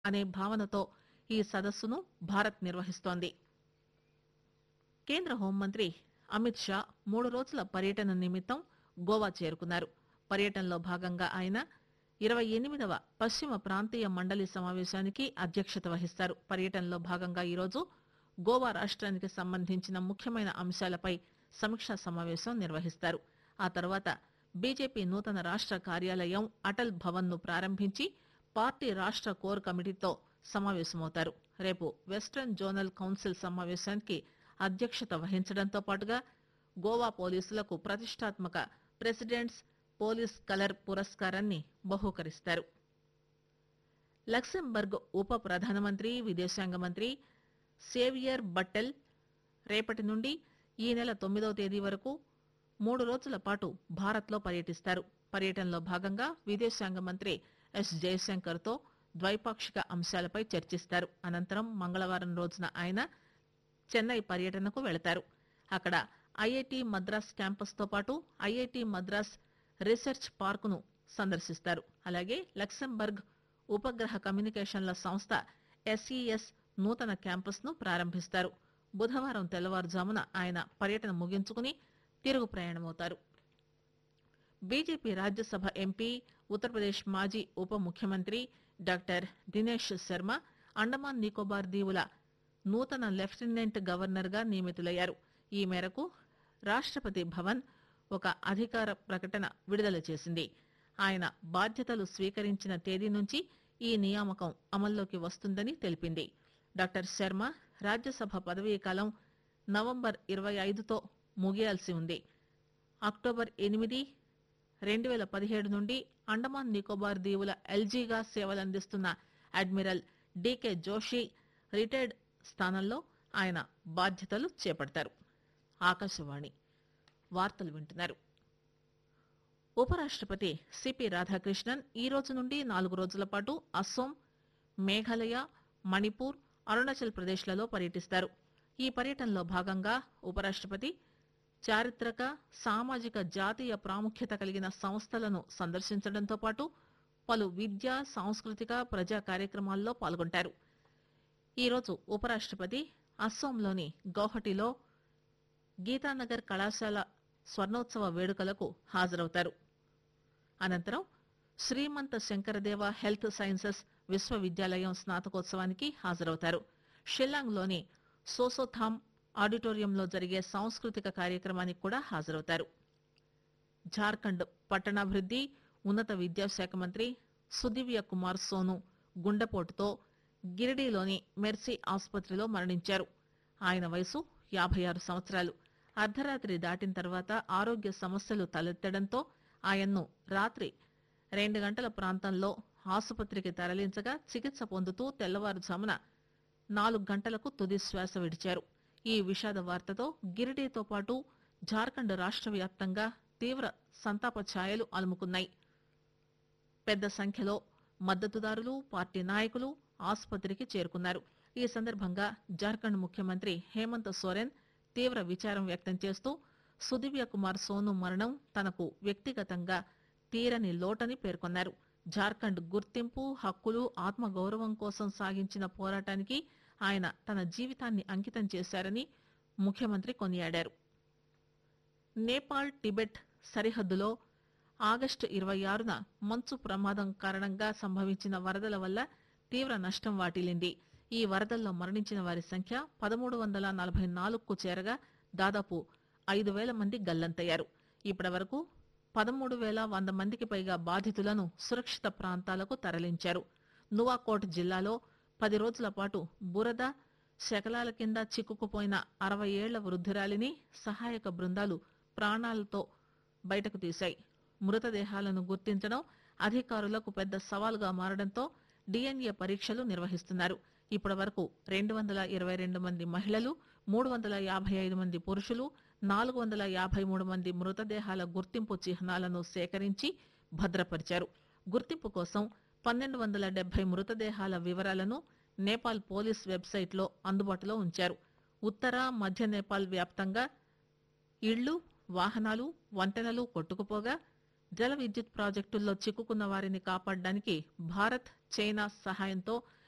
అనే భావనతో ఈ సదస్సును భారత్ నిర్వహిస్తోంది కేంద్ర హోంమంత్రి అమిత్ షా మూడు రోజుల పర్యటన నిమిత్తం గోవా చేరుకున్నారు పర్యటనలో భాగంగా ఆయన ఇరవై ఎనిమిదవ పశ్చిమ ప్రాంతీయ మండలి సమావేశానికి అధ్యక్షత వహిస్తారు పర్యటనలో భాగంగా ఈరోజు గోవా రాష్ట్రానికి సంబంధించిన ముఖ్యమైన అంశాలపై సమీక్షా సమావేశం నిర్వహిస్తారు ఆ తర్వాత బీజేపీ నూతన రాష్ట్ర కార్యాలయం అటల్ భవన్ ను ప్రారంభించి పార్టీ రాష్ట్ర కోర్ కమిటీతో సమావేశమవుతారు రేపు వెస్టర్న్ జోనల్ కౌన్సిల్ సమావేశానికి అధ్యక్షత వహించడంతో పాటుగా గోవా పోలీసులకు ప్రతిష్టాత్మక ప్రెసిడెంట్స్ పోలీస్ కలర్ పురస్కారాన్ని బహూకరిస్తారు లక్సెంబర్గ్ ఉప ప్రధానమంత్రి విదేశాంగ మంత్రి సేవియర్ బట్టెల్ రేపటి నుండి ఈ నెల తొమ్మిదవ తేదీ వరకు మూడు రోజుల పాటు భారత్లో పర్యటిస్తారు పర్యటనలో భాగంగా విదేశాంగ మంత్రి ఎస్ జయశంకర్ తో ద్వైపాక్షిక అంశాలపై చర్చిస్తారు అనంతరం మంగళవారం రోజున ఆయన చెన్నై పర్యటనకు వెళతారు అక్కడ ఐఐటి మద్రాస్ క్యాంపస్ తో పాటు ఐఐటి మద్రాస్ రీసెర్చ్ పార్క్ ను సందర్శిస్తారు అలాగే లక్సెంబర్గ్ ఉపగ్రహ కమ్యూనికేషన్ల సంస్థ ఎస్ఈఎస్ నూతన క్యాంపస్ ను ప్రారంభిస్తారు బుధవారం తెల్లవారుజామున ఆయన పర్యటన ముగించుకుని తిరుగు ప్రయాణమవుతారు బీజేపీ రాజ్యసభ ఎంపీ ఉత్తరప్రదేశ్ మాజీ ఉప ముఖ్యమంత్రి డాక్టర్ దినేష్ శర్మ అండమాన్ నికోబార్ దీవుల నూతన లెఫ్టినెంట్ గవర్నర్ గా నియమితులయ్యారు ఈ మేరకు రాష్టపతి భవన్ ఒక అధికార ప్రకటన విడుదల చేసింది ఆయన బాధ్యతలు స్వీకరించిన తేదీ నుంచి ఈ నియామకం అమల్లోకి వస్తుందని తెలిపింది డాక్టర్ శర్మ రాజ్యసభ పదవీ కాలం నవంబర్ ఇరవై ఐదుతో ముగియాల్సి ఉంది అక్టోబర్ ఎనిమిది రెండు వేల పదిహేడు నుండి అండమాన్ నికోబార్ దీవుల ఎల్జీగా సేవలందిస్తున్న అడ్మిరల్ డీకే జోషి రిటైర్డ్ స్థానంలో ఆయన బాధ్యతలు చేపడతారు ఆకాశవాణి వార్తలు వింటున్నారు ఉపరాష్టపతి సిపి రాధాకృష్ణన్ ఈ రోజు నుండి నాలుగు రోజుల పాటు అస్సోం మేఘాలయ మణిపూర్ అరుణాచల్ ప్రదేశ్లలో పర్యటిస్తారు ఈ పర్యటనలో భాగంగా ఉపరాష్టపతి చారిత్రక సామాజిక జాతీయ ప్రాముఖ్యత కలిగిన సంస్థలను సందర్శించడంతో పాటు పలు విద్యా సాంస్కృతిక ప్రజా కార్యక్రమాల్లో పాల్గొంటారు ఈరోజు ఉపరాష్టపతి అస్సోంలోని గౌహటిలో గీతానగర్ కళాశాల స్వర్ణోత్సవ వేడుకలకు హాజరవుతారు అనంతరం శ్రీమంత శంకరదేవ హెల్త్ సైన్సెస్ విశ్వవిద్యాలయం స్నాతకోత్సవానికి హాజరవుతారు షిల్లాంగ్లోని సోసోథామ్ ఆడిటోరియంలో జరిగే సాంస్కృతిక కార్యక్రమానికి కూడా హాజరవుతారు జార్ఖండ్ పట్టణాభివృద్ది ఉన్నత విద్యాశాఖ మంత్రి సుదివ్య కుమార్ సోను గుండెపోటుతో గిరిడీలోని మెర్సీ ఆసుపత్రిలో మరణించారు ఆయన వయసు యాభై ఆరు సంవత్సరాలు అర్ధరాత్రి దాటిన తర్వాత ఆరోగ్య సమస్యలు తలెత్తడంతో ఆయన్ను రాత్రి రెండు గంటల ప్రాంతంలో ఆసుపత్రికి తరలించగా చికిత్స పొందుతూ తెల్లవారుజామున నాలుగు గంటలకు తుది శ్వాస విడిచారు ఈ విషాద వార్తతో గిరిడీతో పాటు జార్ఖండ్ రాష్ట్ర వ్యాప్తంగా తీవ్ర సంతాప ఛాయలు అలుముకున్నాయి పెద్ద సంఖ్యలో మద్దతుదారులు పార్టీ నాయకులు ఆసుపత్రికి చేరుకున్నారు ఈ సందర్భంగా జార్ఖండ్ ముఖ్యమంత్రి హేమంత్ సోరెన్ తీవ్ర విచారం వ్యక్తం చేస్తూ సుదివ్య కుమార్ సోను మరణం తనకు వ్యక్తిగతంగా తీరని లోటని పేర్కొన్నారు జార్ఖండ్ గుర్తింపు హక్కులు ఆత్మగౌరవం కోసం సాగించిన పోరాటానికి ఆయన తన జీవితాన్ని అంకితం చేశారని ముఖ్యమంత్రి కొనియాడారు నేపాల్ టిబెట్ సరిహద్దులో ఆగస్టు ఇరవై ఆరున మంచు ప్రమాదం కారణంగా సంభవించిన వరదల వల్ల తీవ్ర నష్టం వాటిల్లింది ఈ వరదల్లో మరణించిన వారి సంఖ్య పదమూడు వందల నలభై నాలుగుకు చేరగా దాదాపు ఐదు వేల మంది గల్లంతయ్యారు ఇప్పటి వరకు పదమూడు వేల వంద మందికి పైగా బాధితులను సురక్షిత ప్రాంతాలకు తరలించారు నువాకోట్ జిల్లాలో పది రోజుల పాటు బురద శకలాల కింద చిక్కుకుపోయిన అరవై ఏళ్ల వృద్ధురాలిని సహాయక బృందాలు ప్రాణాలతో బయటకు తీశాయి మృతదేహాలను గుర్తించడం అధికారులకు పెద్ద సవాలుగా మారడంతో డిఎన్ఏ పరీక్షలు నిర్వహిస్తున్నారు ఇప్పటి వరకు రెండు వందల ఇరవై రెండు మంది మహిళలు మూడు వందల యాభై ఐదు మంది పురుషులు నాలుగు వందల యాభై మూడు మంది మృతదేహాల గుర్తింపు చిహ్నాలను సేకరించి భద్రపరిచారు గుర్తింపు కోసం పన్నెండు వందల డెబ్బై మృతదేహాల వివరాలను నేపాల్ పోలీస్ వెబ్సైట్లో అందుబాటులో ఉంచారు ఉత్తర మధ్య నేపాల్ వ్యాప్తంగా ఇళ్లు వాహనాలు వంతెనలు కొట్టుకుపోగా జల విద్యుత్ ప్రాజెక్టుల్లో చిక్కుకున్న వారిని కాపాడడానికి భారత్ చైనా సహాయంతో